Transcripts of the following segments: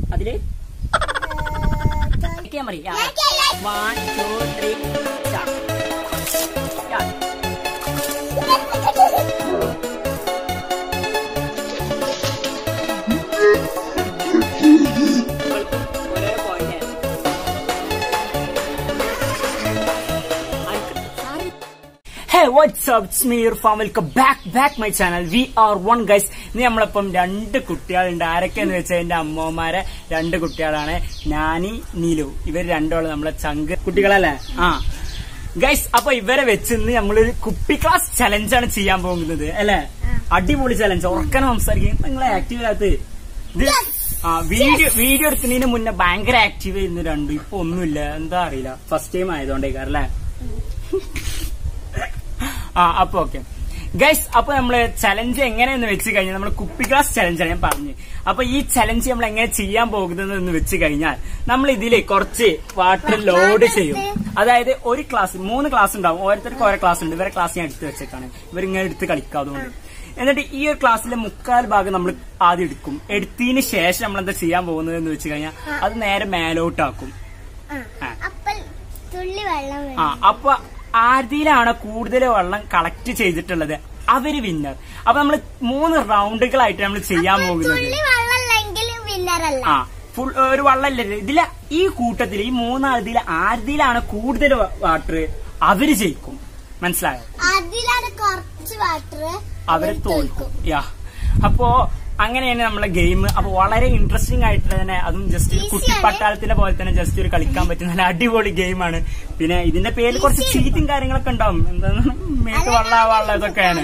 അതില് നോക്കിയാ മതി വൺ ടു ത്രീ ഒരേ point hey what's up it's me Irfan welcome back back my channel we are one guys ഇനി നമ്മളിപ്പം രണ്ട് കുട്ടികളുണ്ട് ആരൊക്കെയെന്ന് വെച്ചാൽ എന്റെ അമ്മമാരെ രണ്ട് കുട്ടികളാണ് നാനി നീലു ഇവർ രണ്ടോളം നമ്മളെ ചങ്ക് കുട്ടികളല്ലേ ആ ഗൈസ് അപ്പൊ ഇവരെ വെച്ച് ഇന്ന് നമ്മളൊരു കുപ്പി ക്ലാസ് ചലഞ്ചാണ് ചെയ്യാൻ പോകുന്നത് അല്ലെ അടിപൊളി ചലഞ്ച് ഉറക്കനെ സംസാരിക്കും നിങ്ങളെ ആക്റ്റീവ് ആകത്ത് ഇത് ആ വീഡിയോ വീഡിയോ എടുക്കുന്നതിന് മുന്നേ ഭയങ്കര ആക്റ്റീവ് ആയിരുന്നു രണ്ടും ഇപ്പൊ ഒന്നുമില്ല എന്താ അറിയില്ല ഫസ്റ്റ് ടൈം ആയതുകൊണ്ടേക്കാരം അല്ലേ ആ അപ്പൊ ഓക്കെ ഗൈസ് അപ്പൊ നമ്മള് ചലഞ്ച് എങ്ങനെയെന്ന് വെച്ച് കഴിഞ്ഞാൽ നമ്മൾ കുപ്പി ഗ്ലാസ് ചലഞ്ചാണ് ഞാൻ പറഞ്ഞു അപ്പൊ ഈ ചലഞ്ച് നമ്മൾ എങ്ങനെ ചെയ്യാൻ പോകുന്നത് എന്ന് വെച്ച് കഴിഞ്ഞാൽ നമ്മൾ ഇതില് കുറച്ച് വാട്ടർ ലോഡ് ചെയ്യും അതായത് ഒരു ക്ലാസ് മൂന്ന് ക്ലാസ് ഉണ്ടാവും ഓരോരുത്തർക്ക് ഓരോ ക്ലാസ് ഉണ്ട് ഇവരെ ക്ലാസ് ഞാൻ എടുത്ത് വെച്ചേക്കാണ് ഇവരിങ്ങനെ എടുത്ത് കളിക്കാതുകൊണ്ട് എന്നിട്ട് ഈ ഒരു ക്ലാസ്സിലെ മുക്കാൽ ഭാഗം നമ്മൾ ആദ്യം എടുക്കും എടുത്തതിന് ശേഷം നമ്മൾ എന്താ ചെയ്യാൻ പോകുന്നത് എന്ന് വെച്ച് കഴിഞ്ഞാൽ അത് നേരെ മേലോട്ടാക്കും ആ. അപ്പൊ തുള്ളി വെള്ളം വേണം. ആ അപ്പൊ ആദ്യയിലാണ് കൂടുതൽ വെള്ളം കളക്ട് ചെയ്തിട്ടുള്ളത് അവര് വിന്നർ അപ്പൊ നമ്മൾ മൂന്ന് റൗണ്ടുകളായിട്ട് നമ്മൾ ചെയ്യാൻ പോകുന്നത് തുള്ളി വെള്ളമില്ലെങ്കിൽ വിന്നറല്ല ആ ഫുൾ ഒരു വള്ളല്ലേ ഇതിലെ ഈ കൂട്ടത്തിൽ ഈ മൂന്നാളതിൽ ആദ്യയിലാണ് കൂടുതൽ വാട്ടർ അവര് ജയിക്കും മനസ്സിലായോ അതിലാണ് കുറച്ച് വാട്ടർ അവരെ തോൽക്കും യാ അപ്പോ അങ്ങനെയാണ് നമ്മളെ ഗെയിം അപ്പൊ വളരെ ഇൻട്രസ്റ്റിംഗ് ആയിട്ട് തന്നെ അതും ജസ്റ്റ് ഒരു Easy കുട്ടി ആണ്. പട്ടാളത്തിലെ പോലെ തന്നെ ജസ്റ്റ് ഒരു കളിക്കാൻ പറ്റുന്ന നല്ല അടിപൊളി ഗെയിമാണ് പിന്നെ ഇതിന്റെ പേരിൽ കുറച്ച് ചീറ്റും കാര്യങ്ങളൊക്കെ ഉണ്ടാവും എന്താണ് മേത്ത് വള്ള വള്ള ഇതൊക്കെയാണ്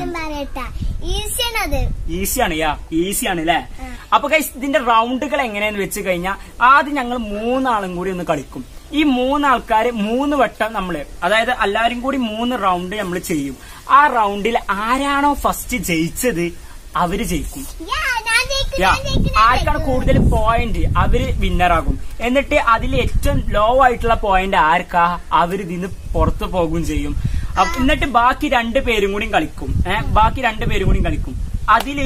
ഈസിയാണ് അത് ഈസിയാണ് യാ ഈസിയാണ് അല്ലേ അപ്പൊ ഗൈസ് ഇതിന്റെ റൗണ്ടുകൾ എങ്ങനെയാന്ന് വെച്ച് കഴിഞ്ഞാൽ ആദ്യം ഞങ്ങൾ മൂന്നാളും കൂടി ഒന്ന് കളിക്കും ഈ മൂന്നാൾക്കാര് മൂന്ന് വട്ടം നമ്മള് അതായത് എല്ലാവരും കൂടി മൂന്ന് റൗണ്ട് നമ്മൾ ചെയ്യും ആ റൗണ്ടിൽ ആരാണോ ഫസ്റ്റ് ജയിച്ചത് അവര് ജയിക്കും യാ, ഞാൻ ജയിക്കും, യാ ഞാൻ ജയിക്കും, ഞാൻ ആർക്കാണ് ജയിക്കും. കൂടുതൽ പോയിന്റ് അവര് വിന്നറാകും എന്നിട്ട് അതിൽ ഏറ്റവും ലോ ആയിട്ടുള്ള പോയിന്റ് ആർക്കാ അവര് ഇതിന്ന് പുറത്തു പോകുകയും ചെയ്യും അപ്പൊ എന്നിട്ട് ബാക്കി രണ്ട് പേരും കൂടി കളിക്കും ഏഹ് ബാക്കി രണ്ട് പേരും കൂടി കളിക്കും അതില്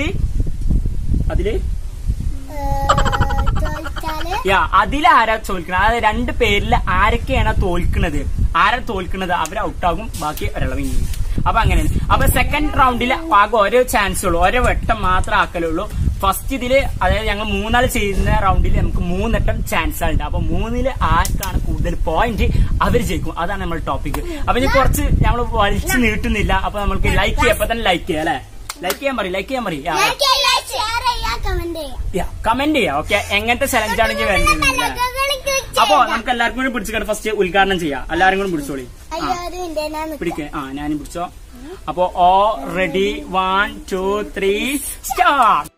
അതില് ഏ, തോൽച്ചാല് യാ അതിലാരാ തോൽക്കുന്നത് അതായത് രണ്ട് പേരിൽ ആരൊക്കെയാണ് തോൽക്കുന്നത് ആരാ തോൽക്കുന്നത് അവർ ഔട്ടാകും ബാക്കി ഒരാളെ വിൻ ചെയ്യും അപ്പൊ അങ്ങനെയാണ് അപ്പൊ സെക്കൻഡ് റൗണ്ടിൽ ആകെ ഓരോ ചാൻസ് ഉള്ളൂ ഓരോ വട്ടം മാത്രം ആക്കലുള്ളൂ ഫസ്റ്റ് ഇതില് അതായത് ഞങ്ങൾ മൂന്നാൾ ചെയ്യുന്ന റൗണ്ടിൽ നമുക്ക് മൂന്നെട്ടം ചാൻസ് ഉണ്ട് അപ്പൊ മൂന്നില് ആർക്കാണ് കൂടുതൽ പോയിന്റ് അവർ ജയിക്കും അതാണ് നമ്മുടെ ടോപ്പിക് അപ്പൊ ഇനി കുറച്ച് നമ്മൾ വലിച്ചു നീട്ടുന്നില്ല അപ്പൊ നമുക്ക് ലൈക്ക് ചെയ്യാം അപ്പൊ തന്നെ ലൈക്ക് ചെയ്യാം അല്ലെ ലൈക്ക് ചെയ്യാൻ പറയും ലൈക്ക് ചെയ്യാൻ പറയും ലൈക്ക് ചെയ്യാ, ഷെയർ ചെയ്യാ കമന്റ് ചെയ്യാ കമന്റ് ചെയ്യാം ഓക്കെ എങ്ങനത്തെ ചലഞ്ച് ആണെങ്കിൽ വേണ്ടത് അപ്പൊ നമുക്ക് എല്ലാവർക്കും കൂടി പിടിച്ചിട്ട് ഫസ്റ്റ് ഉദ്ഘാടനം ചെയ്യാം എല്ലാരും കൂടി പിടിച്ചോളി ആ അയ്യോ ഒരു മിനിറ്റ് ഞാൻ നിക്കാം. പിടിക്ക ആ ഞാനും പിടിച്ചോ അപ്പൊ oh ready one two three start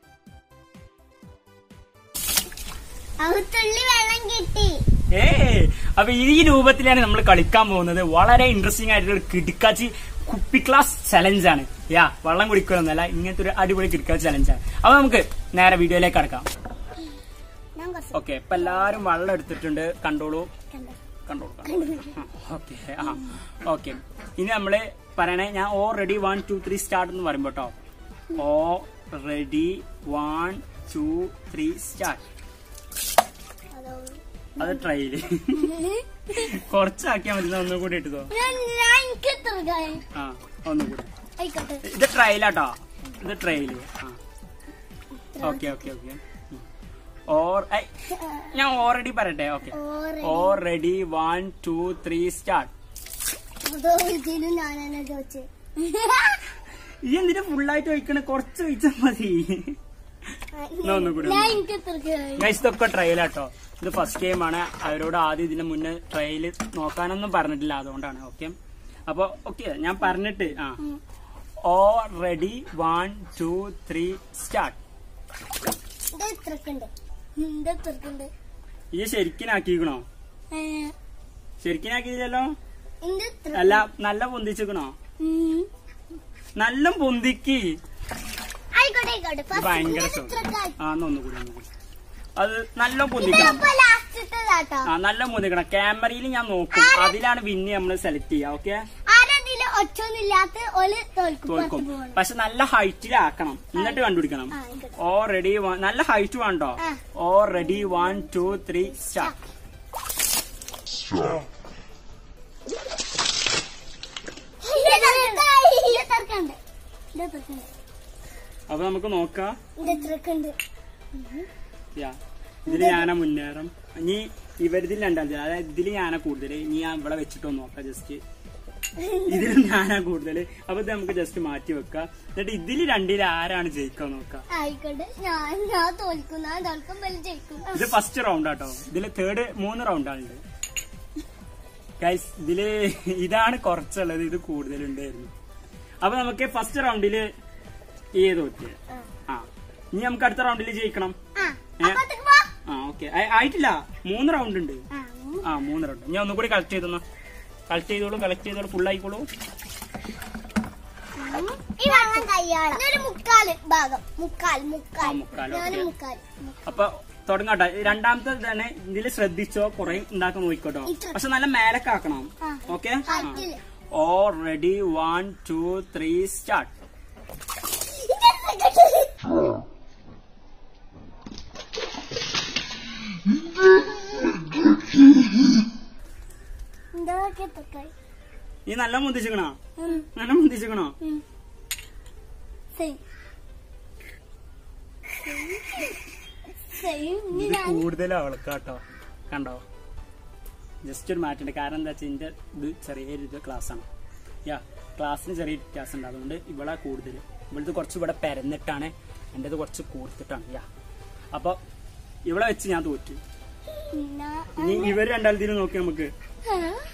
അവ തുള്ളി വെള്ളം കിട്ടി ഏ അപ്പൊ ഈ രൂപത്തിലാണ് നമ്മൾ കളിക്കാൻ പോകുന്നത് വളരെ ഇൻട്രസ്റ്റിംഗ് ആയിട്ടുള്ള ഒരു കിടുക്കാച്ചി കുപ്പി ക്ലാസ് ചലഞ്ച് ആണ് യാ വെള്ളം കുടിക്കണമെന്നല്ല ഇങ്ങനത്തെ ഒരു അടിപൊളി കിടുക്കാച്ചി ചലഞ്ച് ആണ് അപ്പൊ നമുക്ക് നേരെ വീഡിയോയിലേക്ക് കടക്കാം ഞാൻ കുറച്ച് ഓക്കെ ഇപ്പൊ എല്ലാരും വെള്ളം എടുത്തിട്ടുണ്ട് കണ്ടോളൂ കണ്ടോ. കണ്ടോളൂ ഓക്കെ ആ ഓക്കെ ഇനി നമ്മള് പറയണേ ഞാൻ oh ready one two three start എന്ന് പറയുമ്പോ കേട്ടോ oh ready one two three start അതോ. അത് ട്രൈയില് കുറച്ചാക്കിയാൽ മതി എന്നാ ഒന്നും കൂടി ഇട്ടതോ ഞാൻ- ഞാൻ എനിക്ക് എത്ര കായ്? ആ ഒന്നും കൂടി ആയിക്കോട്ടെ ഇത് ട്രയലാട്ടോ ഇത് ട്രയല് ആ okay okay okay or I, ഞാൻ ഓൾറെഡി പറയട്ടെ okay or. Oh ready one two three start അതോ ഇതിനും ഞാൻ തന്നെ ചോദിച്ചു ഈ എന്തിനാ ഫുള്ളായിട്ട് ഒഴിക്കണേ കുറച്ച് ഒഴിച്ചാൽ മതി എന്നാ ഒന്നും കൂടി ഞാൻ എനിക്ക് എത്ര കായ്? ഗൈസ് ഇതൊക്കെ ട്രയലാട്ടോ ഇത് ഫസ്റ്റ് ടൈം ആണ് അവരോട് ആദ്യം ഇതിന് മുന്നേ ട്രയൽ നോക്കാനൊന്നും പറഞ്ഞിട്ടില്ല അതുകൊണ്ടാണ് ഓക്കെ അപ്പൊ ഓക്കെ ഞാൻ പറഞ്ഞിട്ട് ആ oh ready one two three start ഇത് എത്രക്കുണ്ട് ഇത് എത്രക്കുണ്ട് ഈ ശരിക്കിനാക്കിക്കണോ ഏ, ശരിക്കിനാക്കിയില്ലല്ലോ ഇത് എത്ര അല്ല നല്ല പൊന്തിച്ചിക്കണോ ഉം. നല്ല പൊന്തിക്ക് ആയിക്കോട്ടെ ആയിക്കോട്ടെ ഇത് ഭയങ്കര ഫസ്റ്റ് എത്ര കായ്? ആ എന്നാ ഒന്നുകൂടി ഒന്നുകൂടി അത് നല്ല ഇത് പൊന്തിക്കണം അപ്പൊ ലാസ്റ്റത്തേതാട്ടോ ആ നല്ല പൊന്തിക്കണം ക്യാമറയിൽ ഞാൻ നോക്കും അതിലാണ് വിന്ന് നമ്മൾ സെലക്ട് ചെയ്യുക ഓക്കെ ആരതില് ഒച്ചൊന്നുമില്ലാത്ത ഓല് തോൽക്കും തോൽക്കും പുറത്ത് പോകണം പക്ഷെ നല്ല ഹൈറ്റിലാക്കണം എന്നിട്ട് കണ്ടുപിടിക്കണം ആ, ആയിക്കോട്ടെ. ഓ റെഡി നല്ല ഹൈറ്റ് വേണ്ടോ ആ. Oh ready one two three start ഇത് തുറക്കണ്ട് ഇത് തുറക്കണ്ട് അപ്പൊ നമുക്ക് നോക്കാം ഇത് തുറക്കണ്ട് യാ. ഇതില് ഞാനാ മുന്നേറും ഇനി ഇവരിതിൽ രണ്ടാമത് അതായത് ഇതില് ഞാനാ കൂടുതൽ ഇനി ഞാൻ ഇവിടെ വെച്ചിട്ട് നോക്കാം ജസ്റ്റ് ഇതിലും ഞാനാ കൂടുതൽ അപ്പൊ ഇത് നമുക്ക് ജസ്റ്റ് മാറ്റി വെക്കാം എന്നിട്ട് ഇതില് രണ്ടിൽ ആരാണ് ജയിക്കുക നോക്കാം ആയിക്കോട്ടെ ഞാൻ ഞാൻ തോൽക്കും ഞാൻ തോൽക്കും വലിയ ജയിക്കും ഇത് ഫസ്റ്റ് റൗണ്ട് ആട്ടോ ഇതില് തേർഡ് മൂന്ന് റൗണ്ട് ആണുണ്ട് ഗൈസ് ഇതില് ഇതാണ് കുറച്ചുള്ളത് ഇത് കൂടുതലുണ്ടായിരുന്നു അപ്പൊ നമുക്ക് ഫസ്റ്റ് റൗണ്ടില് ഏത് തോറ്റിയത് ആ. ആ ഇനി നമുക്ക് അടുത്ത റൗണ്ടിൽ ജയിക്കണം ആ ഏ? അപ്പത്തേക്ക് വാ ആ ഓക്കെ ആയിട്ടില്ല മൂന്ന് റൗണ്ട് ഉണ്ട് ആ, ഉം. ആ മൂന്ന് റൗണ്ട് ഞാൻ ഒന്നുകൂടി കളക്ട് ചെയ്തോന്നാ കളക്ട് ചെയ്തോളൂ കളക്ട് ചെയ്തോളൂ ഫുൾ ആയിക്കോളൂ ഈ വെള്ളം കയ്യാള ഇതൊരു മുക്കാല് ഭാഗം മുക്കാൽ മുക്കാൽ ആ, മുക്കാൽ, ഞാൻ ഓക്കേ. മുക്കാൽ അപ്പൊ തുടങ്ങാട്ടെ രണ്ടാമത്തെ തന്നെ ഇതിൽ ശ്രദ്ധിച്ചോ കുറെ ഉണ്ടാക്കാൻ നോക്കിക്കോട്ടോ ഇത്ര. പക്ഷെ നല്ല മേലൊക്കെ ആക്കണം ആ. ഓക്കെ ഹൈറ്റില്. Oh ready one two three start എന്തൊക്കെ തൊക്കായി നീ നല്ല മുന്തിച്ചിക്കണോ ഉം, നല്ല മുന്തിച്ചിക്കണോ ഉം. സെയിം സെയിം ഇനി ഇത് ഞാൻ കൂടുതൽ അവൾക്കാട്ടോ കണ്ടോ ജസ്റ്റ് ഒരു മാറ്റുണ്ട് കാരണം എന്താ വെച്ചാൽ ഇതിന്റെ ഇത് ചെറിയൊരു ക്ലാസ് ആണ് യാ ക്ലാസ്സിന് ചെറിയ വ്യത്യാസം ഉണ്ട് അതുകൊണ്ട് ഇവളാ കൂടുതൽ ഇവളത് കുറച്ച് ഇവിടെ പരന്നിട്ടാണ് എന്റേത് കുറച്ച് കൂർത്തിട്ടാണ് യാ അപ്പൊ ഇവിടെ വെച്ച് ഞാൻ തോറ്റു ഞാൻ- ഇനി ഇവർ രണ്ടാമതിൽ നോക്കി നമുക്ക് ആ.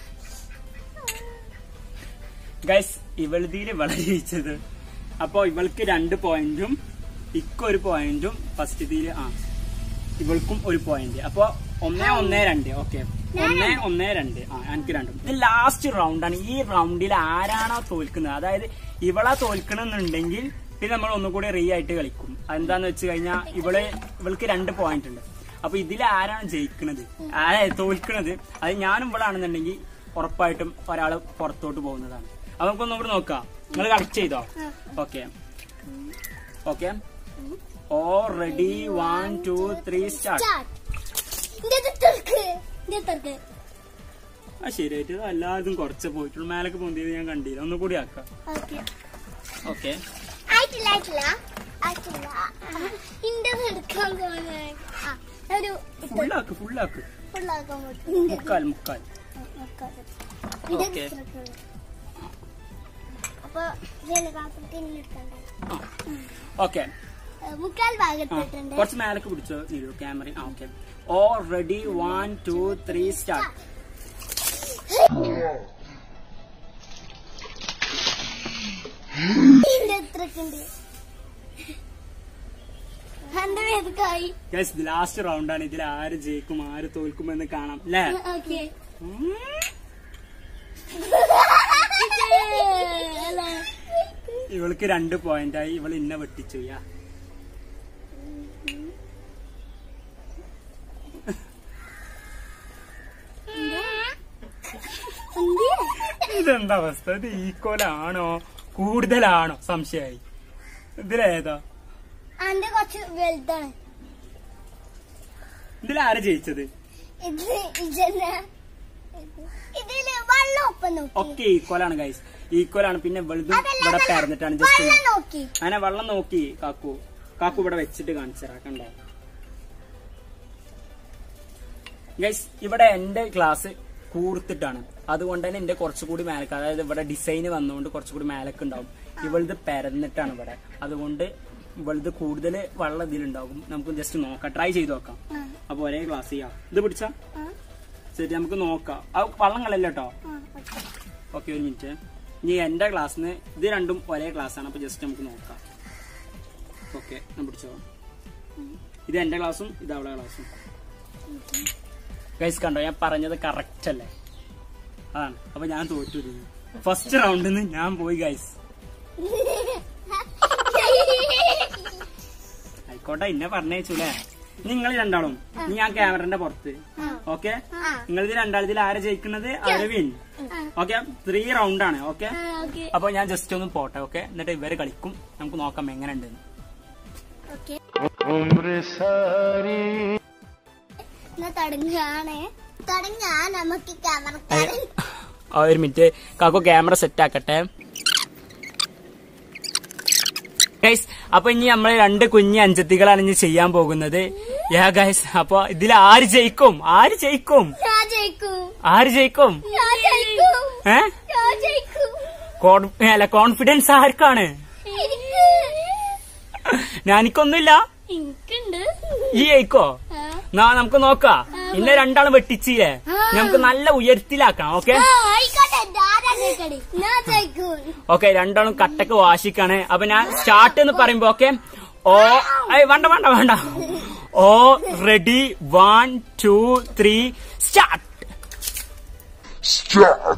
ഗൈസ് ഇവളതിയിൽ ഇവളെ ജയിച്ചത് അപ്പൊ ഇവൾക്ക് രണ്ട് പോയിന്റും ഇക്കൊരു പോയിന്റും ഫസ്റ്റ് ഇതിൽ ആ ഇവൾക്കും ഒരു പോയിന്റ് അപ്പൊ ഒന്നേ ഒന്നേ രണ്ട് ഓക്കെ ഒന്നേ ഒന്നേ രണ്ട് ആ എനിക്ക് രണ്ടും ഇത് ലാസ്റ്റ് റൗണ്ടാണ് ഈ റൗണ്ടിൽ ആരാണോ തോൽക്കുന്നത് അതായത് ഇവളാ തോൽക്കണമെന്നുണ്ടെങ്കിൽ പിന്നെ നമ്മൾ ഒന്നുകൂടി റീ ആയിട്ട് കളിക്കും അതെന്താന്ന് വെച്ച് കഴിഞ്ഞാൽ ഇവള് ഇവൾക്ക് രണ്ട് പോയിന്റ് ഉണ്ട് അപ്പൊ ഇതിൽ ആരാണ് ജയിക്കുന്നത് അതായത് തോൽക്കുന്നത് അത് ഞാനും ഇവളാണെന്നുണ്ടെങ്കിൽ ഉറപ്പായിട്ടും ഒരാള് പുറത്തോട്ട് പോകുന്നതാണ് അപ്പൊ നമുക്കൊന്നും കൂടി നോക്കാം നിങ്ങൾ കളക്ട് ചെയ്തോ okay okay oh ready one two three start Start. ഇത് തുറക്ക് ഇത് തുറക്ക് ആ ശരിയായിട്ട് എല്ലാതും കുറച്ച് പോയിട്ടുള്ളൂ മേലൊക്കെ പൊന്തിയത് ഞാൻ കണ്ടില്ല ഒന്നുകൂടി ആക്കാം ഓക്കെ ഓക്കെ ആയിട്ടില്ല ആയിട്ടില്ല ആയിട്ടില്ല ഇന്റെ എടുക്കാൻ പോകുന്നത് ആ ഒരു ഫുള്ളാക്ക് ഫുള്ളാക്ക് ഫുള്ളാക്കാൻ മുക്കാൽ മുക്കാൽ Okay. അപ്പൊ ജലപാത്രത്തിൽ എടുക്കണ്ടേ ആ ഓക്കെ മുക്കാൽ ആ ഭാഗത്തിട്ടുണ്ട് കുറച്ച് മേലൊക്കെ പിടിച്ചോ നീലു ക്യാമറ ആ okay oh ready one two three start ഇതിന്റെ എത്രക്കുണ്ട് എന്റെ പേർക്കായി ഗൈസ് ഇത് ലാസ്റ്റ് റൗണ്ടാണ് ഇതിൽ ആര് ജയിക്കും ആര് തോൽക്കും എന്ന് കാണാം അല്ലേ ഓക്കെ ഉം. ഇവൾക്ക് രണ്ട് പോയിന്റ് ആയി ഇവൾ ഇന്നെ വെട്ടിച്ചു യാ ഇതെന്താ അവസ്ഥ ഇത് ഈക്വലാണോ കൂടുതലാണോ സംശയമായി ഇതിലേതാ അന്റെ കുറച്ച് വലുതാണ് ഇതിലാരാ ജയിച്ചത് ഇത് ഇജന്നെ ഇതില് വെള്ളം ഒപ്പം നോക്കി ഒക്കെ ഈക്വലാണ് ഗൈസ് ഈക്വലാണ് പിന്നെ വെളുതും അതല്ല, ഇവിടെ അതല്ല. പരന്നിട്ടാണ് ജസ്റ്റ് വെള്ളം നോക്കി അങ്ങനെ വെള്ളം നോക്കി കാക്കു കാക്കു ഇവിടെ വെച്ചിട്ട് കാണിച്ചറാ കണ്ടോ ഗൈസ് ഇവിടെ എന്റെ ക്ലാസ് കൂർത്തിട്ടാണ് അതുകൊണ്ട് തന്നെ എന്റെ കുറച്ചുകൂടി മേലക്ക് അതായത് ഇവിടെ ഡിസൈൻ വന്നുകൊണ്ട് കുറച്ചുകൂടി മേലക്ക് ഉണ്ടാവും ഇവളത് പരന്നിട്ടാണ് ഇവിടെ അതുകൊണ്ട് ഇവളത് കൂടുതൽ വെള്ളം ഇതിലുണ്ടാകും നമുക്ക് ജസ്റ്റ് നോക്കാം ട്രൈ ചെയ്ത് നോക്കാം ആ, അപ്പൊ ഒരേ ക്ലാസ് ചെയ്യാം ഇത് പിടിച്ചാ ആ, ശരി നമുക്ക് നോക്കാം ആ വള്ളം കളയല്ല കേട്ടോ ആ, ഓക്കേ. ഓക്കെ ഒരു മിനിറ്റ് ഇനി എന്റെ ക്ലാസ്സിന് ഇത് രണ്ടും ഒരേ ക്ലാസ് ആണ് അപ്പൊ ജസ്റ്റ് നമുക്ക് നോക്കാം ഓക്കെ ഞാൻ പിടിച്ചോ ഇത് എന്റെ ക്ലാസ്സും ഇത് അവളെ ക്ലാസ്സും ഗൈസ് കണ്ടോ ഞാൻ പറഞ്ഞത് കറക്റ്റ് അല്ലേ അതാണ് അപ്പൊ ഞാൻ തോറ്റു ഫസ്റ്റ് റൗണ്ടിൽ നിന്ന് ഞാൻ പോയി ഗൈസ് ആയിക്കോട്ടെ ഇന്നെ പറഞ്ഞേച്ചുല്ലേ നിങ്ങൾ രണ്ടാളും നീ ഞാൻ ക്യാമറന്റെ പുറത്ത് ആ. ഓക്കെ ആ. നിങ്ങൾ ഇത് രണ്ടാളത്തിൽ ആരെ ജയിക്കുന്നത് അവരെ വിൻ ആ. ഓക്കെ ത്രീ റൗണ്ട് ആണ് ഓക്കെ ആ, ഓക്കേ. അപ്പൊ ഞാൻ ജസ്റ്റ് ഒന്ന് പോട്ടെ ഓക്കെ എന്നിട്ട് ഇവര് കളിക്കും നമുക്ക് നോക്കാം എങ്ങനെ ഉണ്ടെന്ന് ഓക്കേ. उम्र सारी എന്നാ തുടങ്ങാണ് തുടങ്ങാ നമുക്ക് ക്യാമറക്കാരൻ ആ ഒരു മിനിറ്റ് കാക്കു ക്യാമറ സെറ്റ് ആക്കട്ടെ ഗൈസ് അപ്പൊ ഇനി നമ്മൾ രണ്ട് കുഞ്ഞി അഞ്ചത്തികളാണ് ഇനി ചെയ്യാൻ പോകുന്നത് യാ ഗൈസ് അപ്പൊ ഇതിൽ ആര് ജയിക്കും ആര് ജയിക്കും ഞാൻ ജയിക്കും ആര് ജയിക്കും ഞാൻ ജയിക്കും ഏ ഞാൻ ജയിക്കും കോൺ- അല്ല കോൺഫിഡൻസ് ആർക്കാണ് എനിക്ക് ഞാനിക്കൊന്നുമില്ല എനിക്കുണ്ട് ഈ ജയിക്കോ ആ. നാ നമുക്ക് നോക്കാം ഇന്നെ രണ്ടാളും വെട്ടിച്ചില്ലേ നമുക്ക് നല്ല ഉയരത്തിലാക്കണം ഓക്കെ ആ, ആയിക്കോട്ടെ ആരാ ജയിക്കണേ ഞാൻ ജയിക്കും ഓക്കെ രണ്ടാളും കട്ടക്ക് വാശിക്കാണ് അപ്പൊ ഞാൻ സ്റ്റാർട്ട് എന്ന് പറയുമ്പോ ഓക്കെ ഓ ഏയ് വേണ്ട വേണ്ട വേണ്ട oh ready one two three start Stop.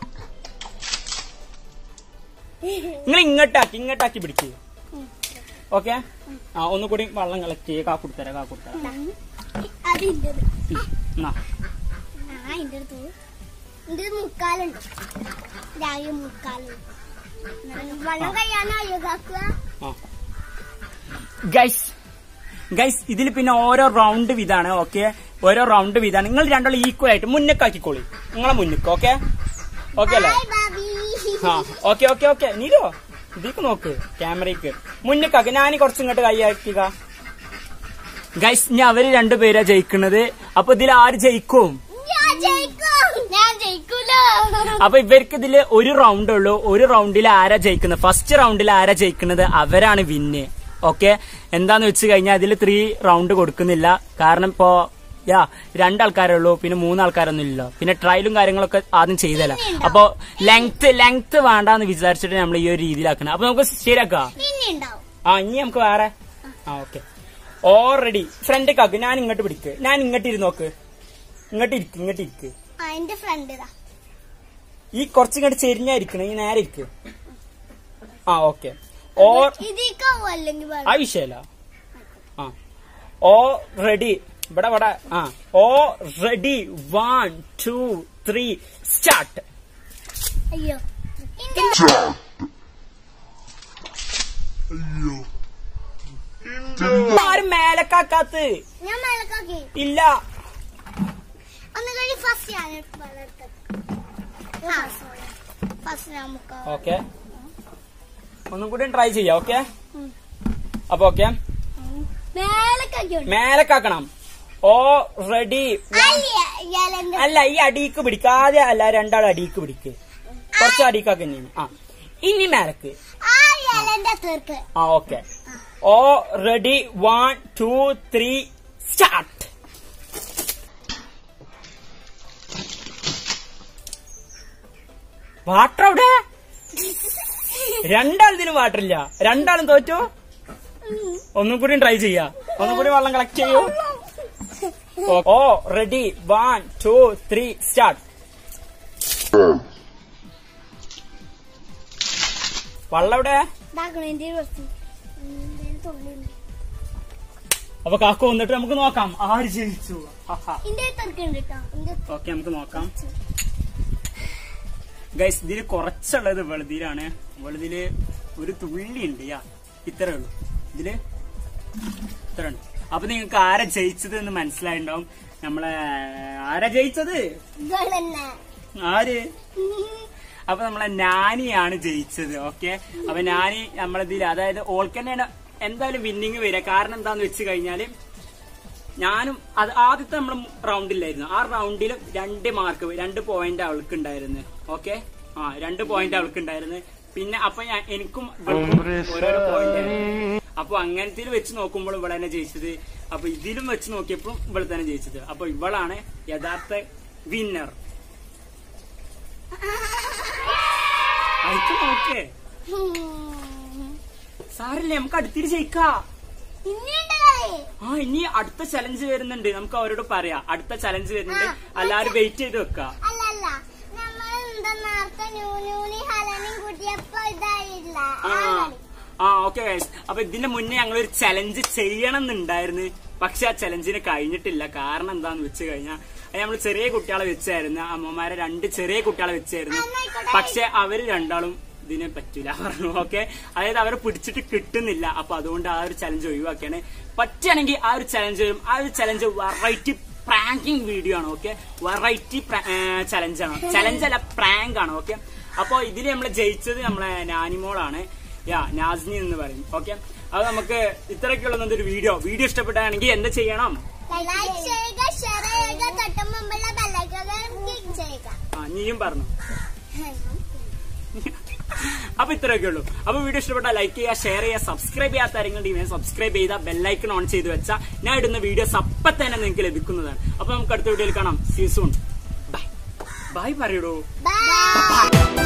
നിങ്ങൾ ഇങ്ങോട്ടാക്കി ഇങ്ങോട്ടാക്കി പിടിക്ക് ഓക്കെ ആ ഒന്നുകൂടി വെള്ളം കളക്ട് ചെയ്യുക കാക്കുടുത്തരാ കാക്കുടുത്തരാ അതിന്റെ എന്നാ ആ എന്റെ അടുത്ത് എന്റെ മുക്കാലുണ്ട് രാവിലെ മുക്കാലുണ്ട് വെള്ളം കഴിയാനായോ കാക്കുക ആ ഗൈസ് ഗൈസ് ഇതിൽ പിന്നെ ഓരോ റൗണ്ട് വിധാണ് ഓക്കെ ഓരോ റൗണ്ട് വിധാണ് നിങ്ങൾ രണ്ടാളും ഈക്വൽ ആയിട്ട് മുന്നക്കാക്കിക്കോളി നിങ്ങളെ മുന്നിക്ക് ഓക്കെ ഓക്കെ അല്ലേ ബൈ ബാബി ആ ഓക്കെ ഓക്കെ ഓക്കെ നീലോ ഇതിക്ക് നോക്ക് ക്യാമറയ്ക്ക് മുന്നിക്കാക്ക് ഞാൻ കുറച്ച് ഇങ്ങോട്ട് കൈയാക്കുക ഗൈസ് ഇനി അവര് രണ്ടുപേരാ ജയിക്കുന്നത് അപ്പൊ ഇതിൽ ആര് ജയിക്കും ഞാൻ ജയിക്കും ഞാൻ ജയിക്കൂല അപ്പൊ ഇവർക്ക് ഇതിൽ ഒരു റൗണ്ട് ഉള്ളൂ ഒരു റൗണ്ടിൽ ആരാ ജയിക്കുന്നത് ഫസ്റ്റ് റൗണ്ടിൽ ആരാ ജയിക്കുന്നത് അവരാണ് വിന്ന് ഓക്കെ എന്താന്ന് വെച്ച് കഴിഞ്ഞാൽ അതിൽ ത്രീ റൗണ്ട് കൊടുക്കുന്നില്ല കാരണം ഇപ്പോ യാ രണ്ടാൾക്കാരേ ഉള്ളൂ പിന്നെ മൂന്നാൾക്കാരൊന്നും ഇല്ലല്ലോ പിന്നെ ട്രയലും കാര്യങ്ങളൊക്കെ ആദ്യം ചെയ്തല്ല അപ്പൊ ലെങ്ത് ലെങ്ത് വേണ്ടാന്ന് വിചാരിച്ചിട്ട് നമ്മൾ ഈ ഒരു രീതിയിലാക്കണം അപ്പൊ നമുക്ക് ശരിയാക്കാം പിന്നെ ഉണ്ടാവും ആ ഇനി നമുക്ക് വേറെ ആ ഓക്കെ ഓൾറെഡി ഫ്രണ്ട് കാക്ക് ഞാൻ ഇങ്ങോട്ട് പിടിക്ക് ഞാൻ ഇങ്ങോട്ട് ഇരുന്ന് നോക്ക് ഇങ്ങോട്ട് ഇരിക്ക് ഇങ്ങോട്ട് ഇരിക്ക് ആ എന്റെ ഫ്രണ്ട് ഇതാ ഈ കുറച്ചിങ്ങോട്ട് ചെരിഞ്ഞായിരിക്കണം ഈ നേരെ ഇരിക്ക് ആ ഓക്കെ ഓ ഇതിക്കാവോ അല്ലെങ്കിൽ ആ വെള്ളം? വിഷയല്ല ആ ഓ റെഡി ഇവിടെ ഇവിടെ ആ oh ready one two three start അയ്യോ എന്റെ Stop. ആരും മേലക്കാക്കാത്ത് ഞാൻ മേലക്കാക്കി ഇല്ല ഒന്ന് കഴിഞ്ഞ് ഫസ്റ്റ് ഞാൻ വളർത്തത് ഫസ്റ്റ് നമുക്ക് ഓക്കെ ഒന്നും കൂടി ട്രൈ ചെയ്യാം ഓക്കെ ഉം. അപ്പൊ ഓക്കെ മേലക്കാക്കി മേലക്കാക്കണം ഓ റെഡി ഇയാളെന്റെ അല്ല ഈ അടിക്ക് പിടിക്കാതെ അല്ല രണ്ടാളും അടിക്ക് പിടിക്ക് കുറച്ച് അടിക്കാക്ക് തന്നെയാണ് ആ ഇനി മേലക്ക് ആ ഇയാളെന്റെ തീർക്ക് ആ okay oh ready one two three start water അവിടെ രണ്ടാളതിന് വാട്ടറില്ല രണ്ടാളും തോറ്റു ഒന്നും കൂടി ട്രൈ ചെയ്യാ ഒന്നും കൂടി വെള്ളം കളക്ട് ചെയ്യൂ oh ready one two three start വെള്ളം എവിടെ ഇതാക്കണം എന്റെ കുറച്ച് തുള്ളിണ്ട് അപ്പൊ കാക്കു വന്നിട്ട് നമുക്ക് നോക്കാം ആര് ജയിച്ചു എന്റെ തീർക്കുണ്ട് കേട്ടോ എന്റെ ഓക്കെ നമുക്ക് നോക്കാം ഗൈസ് ഇതില് കുറച്ചുള്ളത് വെളുതിയിലാണ് വെളുതില് ഒരു തുള്ളി ഉണ്ട് യാ ഇത്രേ ഉള്ളൂ ഇതില് ഇത്ര ഉണ്ട് അപ്പൊ നിങ്ങൾക്ക് ആരാ ജയിച്ചത് എന്ന് മനസ്സിലായിണ്ടാവും നമ്മളെ ആരാ ജയിച്ചത് ഇതന്നെ ആര് അപ്പൊ നമ്മളെ നാനിയാണ് ജയിച്ചത് ഓക്കെ അപ്പൊ നാനി നമ്മളതിൽ അതായത് ഓൾക്ക് തന്നെയാണ് എന്തായാലും വിന്നിങ് വരിക കാരണം എന്താന്ന് വെച്ച് കഴിഞ്ഞാല് ഞാനും അത് ആദ്യത്തെ നമ്മൾ റൗണ്ടിലായിരുന്നു ആ റൗണ്ടിലും രണ്ട് മാർക്ക് രണ്ട് പോയിന്റ് അവൾക്ക് ഉണ്ടായിരുന്നു ഓക്കെ ആ രണ്ട് പോയിന്റ് അവൾക്ക് ഉണ്ടായിരുന്നു പിന്നെ അപ്പൊ ഞാൻ എനിക്കും ഇവൾക്കും ഓരോരോ പോയിന്റ് അപ്പൊ അങ്ങനത്തിൽ വെച്ച് നോക്കുമ്പോൾ ഇവിടെ തന്നെ ജയിച്ചത് അപ്പൊ ഇതിലും വെച്ച് നോക്കിയപ്പോൾ ഇവിടെ തന്നെ ജയിച്ചത് അപ്പൊ ഇവളാണ് യഥാർത്ഥ വിന്നർ അയക്ക് നോക്കേ സാറില്ലേ നമുക്ക് അടുത്തിരി ജയിക്കാം ഇനിയുണ്ട് കളി ആ ഇനി അടുത്ത ചലഞ്ച് വരുന്നുണ്ട് നമുക്ക് അവരോട് പറയാം അടുത്ത ചലഞ്ച് വരുന്നുണ്ട് ആ, എല്ലാരും വെയിറ്റ് ചെയ്ത് വെക്കാം അല്ല അല്ല നമ്മൾ എന്താ നേരത്തെ ന്യൂനൂനി ഹലനും കൂട്ടിയപ്പോ ഇതായില്ല ആ ആ കളി. ആ ഓക്കെ ഗൈസ് അപ്പൊ ഇതിന്റെ മുന്നേ ഞങ്ങൾ ഒരു ചലഞ്ച് ചെയ്യണം എന്നുണ്ടായിരുന്നു പക്ഷെ ആ ചലഞ്ചിന് കഴിഞ്ഞിട്ടില്ല കാരണം എന്താന്ന് വെച്ച് കഴിഞ്ഞാൽ നമ്മൾ ചെറിയ കുട്ടികളെ വെച്ചായിരുന്നു അമ്മമാരെ രണ്ട് ചെറിയ കുട്ടികളെ വെച്ചായിരുന്നു എന്നായിക്കോട്ടെ. പക്ഷെ അവര് രണ്ടാളും ഇതിനെ പറ്റൂല പറഞ്ഞു ഓക്കെ അതായത് അവരെ പിടിച്ചിട്ട് കിട്ടുന്നില്ല അപ്പൊ അതുകൊണ്ട് ആ ഒരു ചലഞ്ച് ഒഴിവാക്കിയാണ് പറ്റുകയാണെങ്കിൽ ആ ഒരു ചലഞ്ച് വരും ആ ഒരു ചലഞ്ച് വെറൈറ്റി പ്രാങ്കിങ് വീഡിയോ ആണ് ഓക്കെ വെറൈറ്റി ചലഞ്ച് ആണ് ചലഞ്ച് അല്ല പ്രാങ്ക് ആണ് ഓക്കെ അപ്പൊ ഇതിൽ നമ്മൾ ജയിച്ചത് നമ്മളെ നാനിമോളാണ് യാ നാസിനി എന്ന് പറയും ഓക്കെ അത് നമുക്ക് ഇത്രയൊക്കെയുള്ള ഒരു വീഡിയോ വീഡിയോ ഇഷ്ടപ്പെട്ടാണെങ്കിൽ എന്താ ചെയ്യണം ലൈക്ക് ചെയ്യുക ഷെയർ ചെയ്യുക തൊട്ട് മുമ്പുള്ള ബെല്ലൈക്കൺ ക്ലിക്ക് ചെയ്യുക ആ നീയും പറഞ്ഞു അപ്പൊ ഇത്രയൊക്കെ ഉള്ളൂ അപ്പൊ വീഡിയോ ഇഷ്ടപ്പെട്ടാൽ ലൈക്ക് ചെയ്യുക ഷെയർ ചെയ്യുക സബ്സ്ക്രൈബ് ചെയ്യാത്ത ആരെങ്കിലും സബ്സ്ക്രൈബ് ചെയ്ത ബെല്ലൈക്കൺ ഓൺ ചെയ്ത് വെച്ചാൽ ഞാൻ ഇടുന്ന വീഡിയോസ് അപ്പൊ തന്നെ നിങ്ങൾക്ക് ലഭിക്കുന്നതാണ് അപ്പൊ നമുക്ക് അടുത്ത വീഡിയോയിൽ കാണാം സീസൂൺ ബൈ ബൈ പറയടൂ ബൈ